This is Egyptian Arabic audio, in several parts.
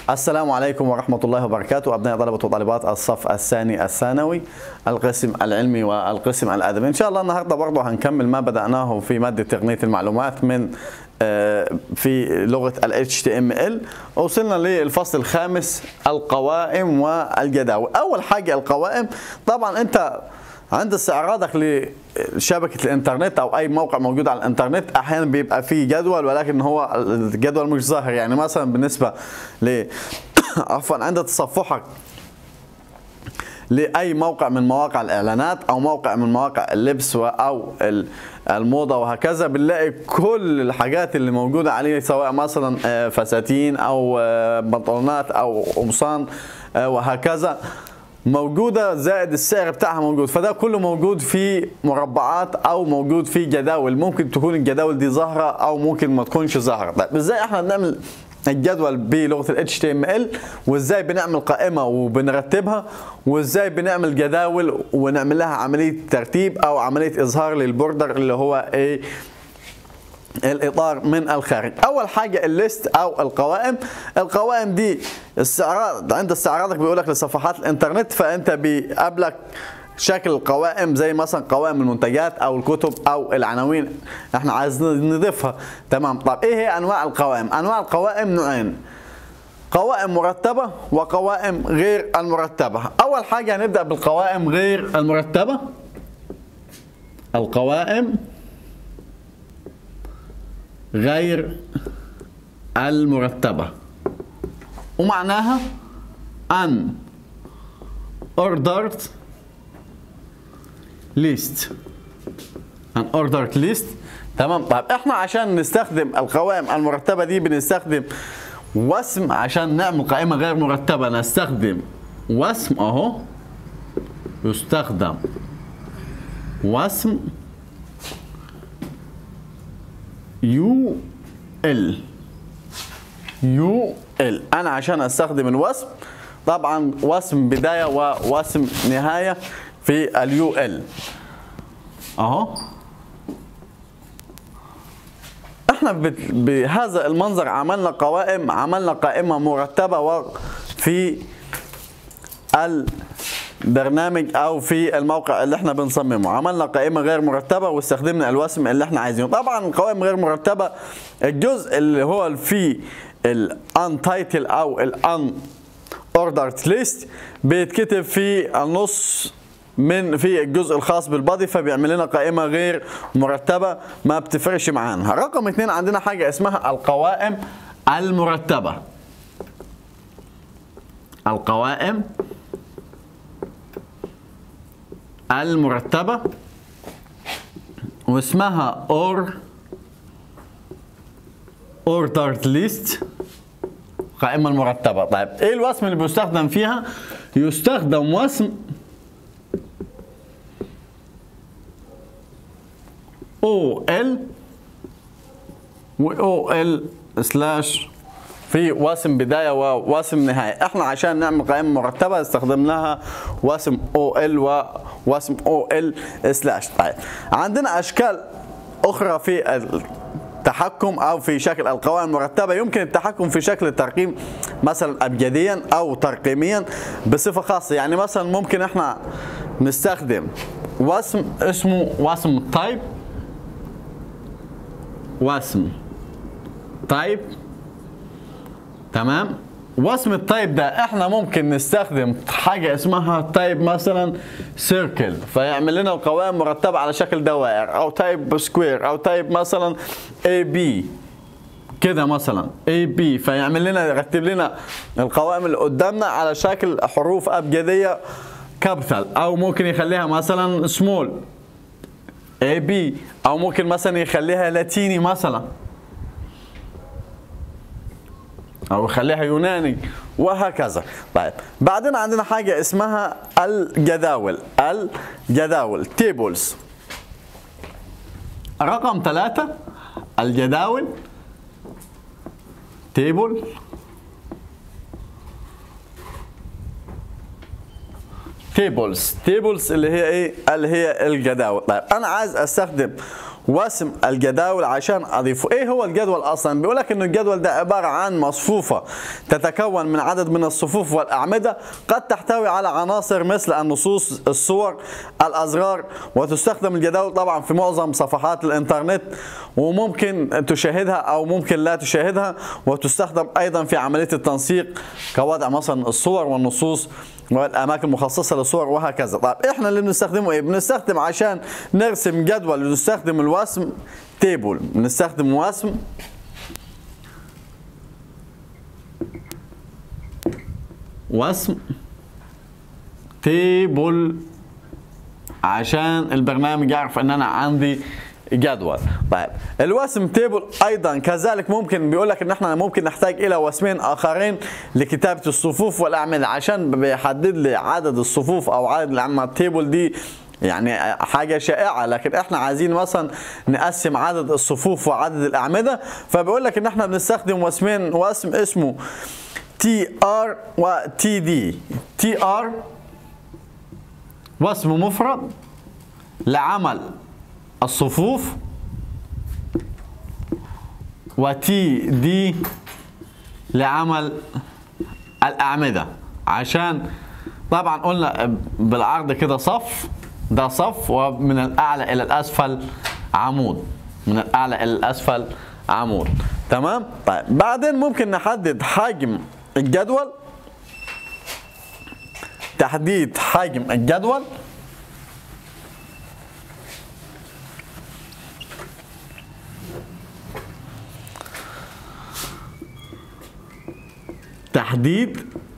السلام عليكم ورحمة الله وبركاته أبناء طلبة وطالبات الصف الثاني الثانوي القسم العلمي والقسم الأدبي إن شاء الله النهاردة برضه هنكمل ما بدأناه في مادة تقنية المعلومات من آه، في لغة ال HTML وصلنا للفصل الخامس القوائم والجداول أول حاجة القوائم طبعا أنت عند استعراضك لشبكة الانترنت او اي موقع موجود على الانترنت احيانا بيبقى فيه جدول ولكن هو الجدول مش ظاهر يعني مثلا بالنسبة ل عفوا عند تصفحك لاي موقع من مواقع الاعلانات او موقع من مواقع اللبس او الموضه وهكذا بنلاقي كل الحاجات اللي موجوده عليه سواء مثلا آه، فساتين او آه، بنطلونات او قمصان آه، وهكذا موجودة زائد السعر بتاعها موجود فده كله موجود في مربعات او موجود في جداول ممكن تكون الجداول دي ظاهرة او ممكن ما تكونش ظاهرة طيب ازاي احنا بنعمل الجدول بلغه ال HTML وازاي بنعمل قائمه وبنرتبها وازاي بنعمل جداول ونعمل لها عمليه ترتيب او عمليه اظهار للبوردر اللي هو ايه الاطار من الخارج اول حاجه الليست او القوائم القوائم دي استعراض عند استعراضك بيقول لك لصفحات الانترنت فانت بيقابلك شكل القوائم زي مثلا قوائم المنتجات او الكتب او العناوين احنا عايزين نضيفها تمام طب ايه هي انواع القوائم انواع القوائم نوعين قوائم مرتبة وقوائم غير المرتبة أول حاجة هنبدأ بالقوائم غير المرتبة القوائم غير المرتبة ومعناها أن ordered list an ordered list تمام طيب احنا عشان نستخدم القوائم المرتبة دي بنستخدم وسم عشان نعمل قائمة غير مرتبة نستخدم وسم اهو يستخدم وسم يو ال يو ال انا عشان استخدم الوسم طبعا وسم بداية ووسم نهاية في اليو ال اهو احنا بهذا المنظر عملنا قوائم عملنا قائمة مرتبة وفي البرنامج او في الموقع اللي احنا بنصممه عملنا قائمة غير مرتبة واستخدمنا الوسم اللي احنا عايزينه طبعا القوائم غير مرتبة الجزء اللي هو في الانتايتل او الان اوردرد ليست بيتكتب في النص من في الجزء الخاص بالبادي فبيعمل لنا قائمة غير مرتبة ما بتفرقش معانا رقم اثنين عندنا حاجة اسمها القوائم المرتبة القوائم المرتبة واسمها or ordered list القائمة المرتبة طيب ايه الوسم اللي بيستخدم فيها يستخدم وسم او ال و او ال سلاش في وسم بداية ووسم نهاية احنا عشان نعمل قائمة مرتبة استخدمناها وسم او ال ووسم او ال سلاش طيب عندنا اشكال اخرى في التحكم او في شكل القوائم المرتبة يمكن التحكم في شكل الترقيم مثلا ابجديا او ترقيميا بصفة خاصة يعني مثلا ممكن احنا نستخدم وسم اسمه وسم تايب وسم تايب تمام وسم التايب ده احنا ممكن نستخدم حاجه اسمها تايب مثلا سيركل فيعمل لنا القوائم مرتبه على شكل دوائر او تايب سكوير او تايب مثلا اي بي كده مثلا اي بي فيعمل لنا يرتب لنا القوائم اللي قدامنا على شكل حروف ابجديه كابيتال او ممكن يخليها مثلا سمول اي بي او ممكن مثلا يخليها لاتيني مثلا او يخليها يوناني وهكذا طيب بعدين عندنا حاجة اسمها الجداول الجداول تيبلز رقم ثلاثة الجداول تيبل تيبلز تيبلز اللي هي ايه اللي هي الجداول طيب انا عايز استخدم وسم الجداول عشان اضيفه ايه هو الجدول اصلا بيقول لك انه الجدول ده عباره عن مصفوفه تتكون من عدد من الصفوف والاعمده قد تحتوي على عناصر مثل النصوص الصور الازرار وتستخدم الجداول طبعا في معظم صفحات الانترنت وممكن تشاهدها او ممكن لا تشاهدها وتستخدم ايضا في عمليه التنسيق كوضع مثلا الصور والنصوص والاماكن المخصصه للصور وهكذا طيب احنا اللي بنستخدمه ايه بنستخدم عشان نرسم جدول بنستخدم الوسم تيبل بنستخدم وسم وسم تيبل عشان البرنامج يعرف ان انا عندي جدول طيب الوسم تيبل ايضا كذلك ممكن بيقول لك ان احنا ممكن نحتاج الى وسمين اخرين لكتابه الصفوف والاعمده عشان بيحدد لي عدد الصفوف او عدد الاعمده التيبل دي يعني حاجة شائعة لكن احنا عايزين مثلا نقسم عدد الصفوف وعدد الأعمدة فبيقول لك ان احنا بنستخدم وسمين واسم اسمه تي ار وتي دي تي ار واسم مفرد لعمل الصفوف وتي دي لعمل الأعمدة عشان طبعا قلنا بالعرض كده صف ده صف ومن الأعلى إلى الأسفل عمود من الأعلى إلى الأسفل عمود تمام طيب بعدين ممكن نحدد حجم الجدول تحديد حجم الجدول تحديد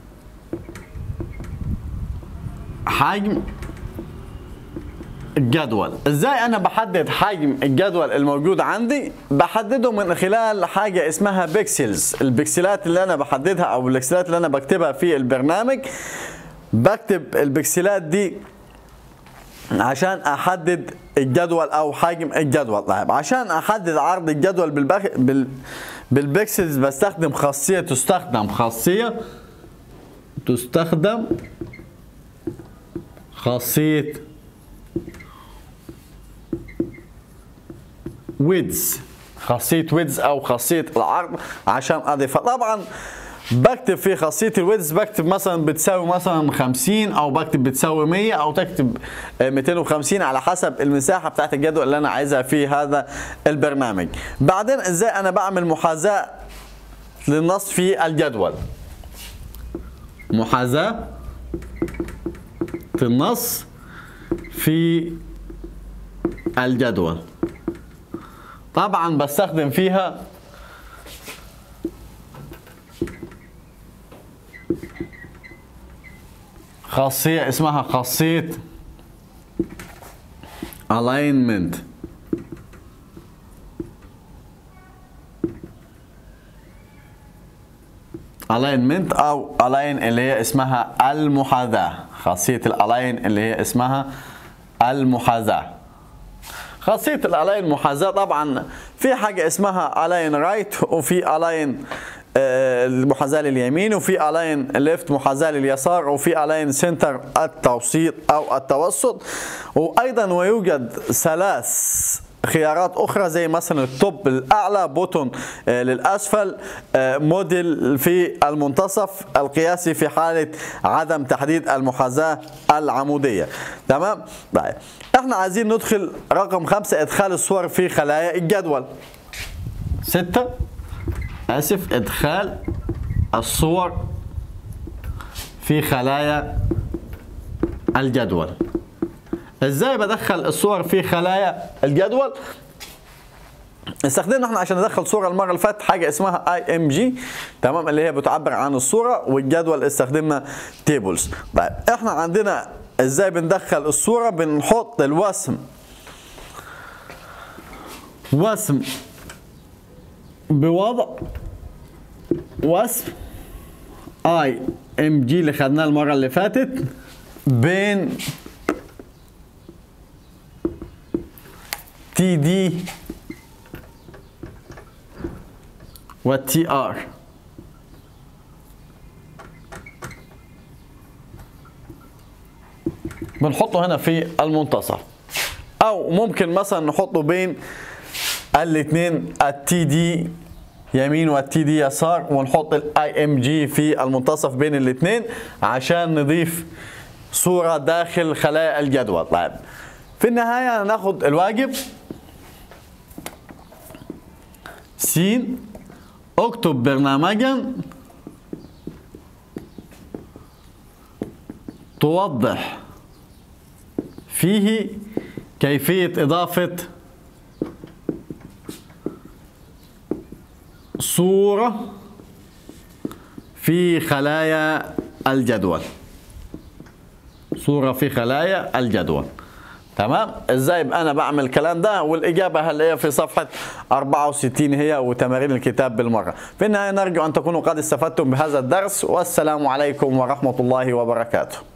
حجم الجدول ازاي انا بحدد حجم الجدول الموجود عندي بحدده من خلال حاجه اسمها بيكسلز البكسلات اللي انا بحددها او البكسلات اللي انا بكتبها في البرنامج بكتب البكسلات دي عشان احدد الجدول او حجم الجدول طيب عشان احدد عرض الجدول بالبخ... بال... بالبكسلز بستخدم خاصيه تستخدم خاصيه تستخدم خاصيه ويدز خاصيه ويدز او خاصيه العرض عشان اضيفها طبعا بكتب في خاصية الويدز بكتب مثلا بتساوي مثلا 50 او بكتب بتساوي 100 او تكتب 250 على حسب المساحة بتاعت الجدول اللي انا عايزها في هذا البرنامج بعدين ازاي انا بعمل محاذاة للنص في الجدول محاذاة النص في الجدول طبعا بستخدم فيها خاصية اسمها خاصية alignment alignment او align اللي هي اسمها المحاذاة خاصية الالاين اللي هي اسمها المحاذاة خاصية الالاين محاذاة طبعا في حاجة اسمها align right وفي align المحاذاه لليمين وفي الاين ليفت محاذاه لليسار وفي الاين سنتر التوسيط او التوسط وايضا ويوجد ثلاث خيارات اخرى زي مثلا التوب الاعلى بوتون للاسفل موديل في المنتصف القياسي في حاله عدم تحديد المحاذاه العموديه تمام طيب احنا عايزين ندخل رقم خمسة ادخال الصور في خلايا الجدول ستة اسف ادخال الصور في خلايا الجدول ازاي بدخل الصور في خلايا الجدول استخدمنا احنا عشان ندخل صوره المره اللي فاتت حاجه اسمها اي ام جي تمام اللي هي بتعبر عن الصوره والجدول استخدمنا تيبلز طيب احنا عندنا ازاي بندخل الصوره بنحط الوسم وسم بوضع وصف اي ام جي اللي خدناه المره اللي فاتت بين تي دي والتي ار بنحطه هنا في المنتصف او ممكن مثلا نحطه بين الاثنين التي دي يمين والتي دي يسار ونحط الاي ام جي في المنتصف بين الاثنين عشان نضيف صورة داخل خلايا الجدول طيب في النهاية ناخد الواجب س اكتب برنامجا توضح فيه كيفية إضافة صورة في خلايا الجدول صورة في خلايا الجدول تمام ازاي انا بعمل الكلام ده والاجابه هنلاقيها في صفحه 64 هي وتمارين الكتاب بالمره في النهايه نرجو ان تكونوا قد استفدتم بهذا الدرس والسلام عليكم ورحمه الله وبركاته